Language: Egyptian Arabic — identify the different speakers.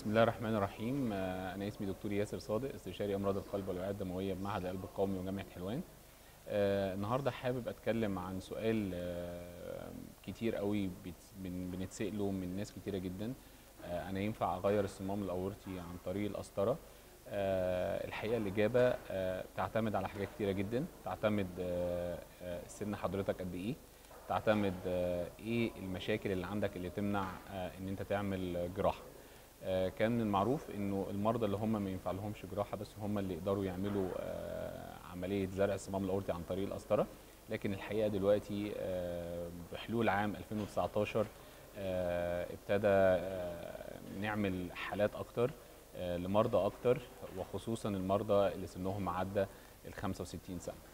Speaker 1: بسم الله الرحمن الرحيم آه، انا اسمي دكتور ياسر صادق استشاري امراض القلب والأوعية الدمويه بمعهد القلب القومي وجامعه حلوان آه، النهارده حابب اتكلم عن سؤال آه، كتير قوي بيت- بن- بنتساله من ناس كتيره جدا آه، انا ينفع اغير الصمام الاورطي عن طريق القسطره آه، الحقيقه الاجابه آه، تعتمد على حاجات كتيره جدا تعتمد آه، آه، سن حضرتك قد ايه تعتمد آه، ايه المشاكل اللي عندك اللي تمنع آه، ان انت تعمل جراحه آه، كان من المعروف انه المرضى اللي هم ما ينفع لهمش جراحه بس هم اللي يقدروا يعملوا آه، عمليه زرع الصمام الاورطي عن طريق القسطره لكن الحقيقه دلوقتي آه، بحلول عام 2019 آه، ابتدى آه، نعمل حالات اكتر آه، لمرضى اكتر وخصوصا المرضى اللي سنهم عدى ال 65 سنه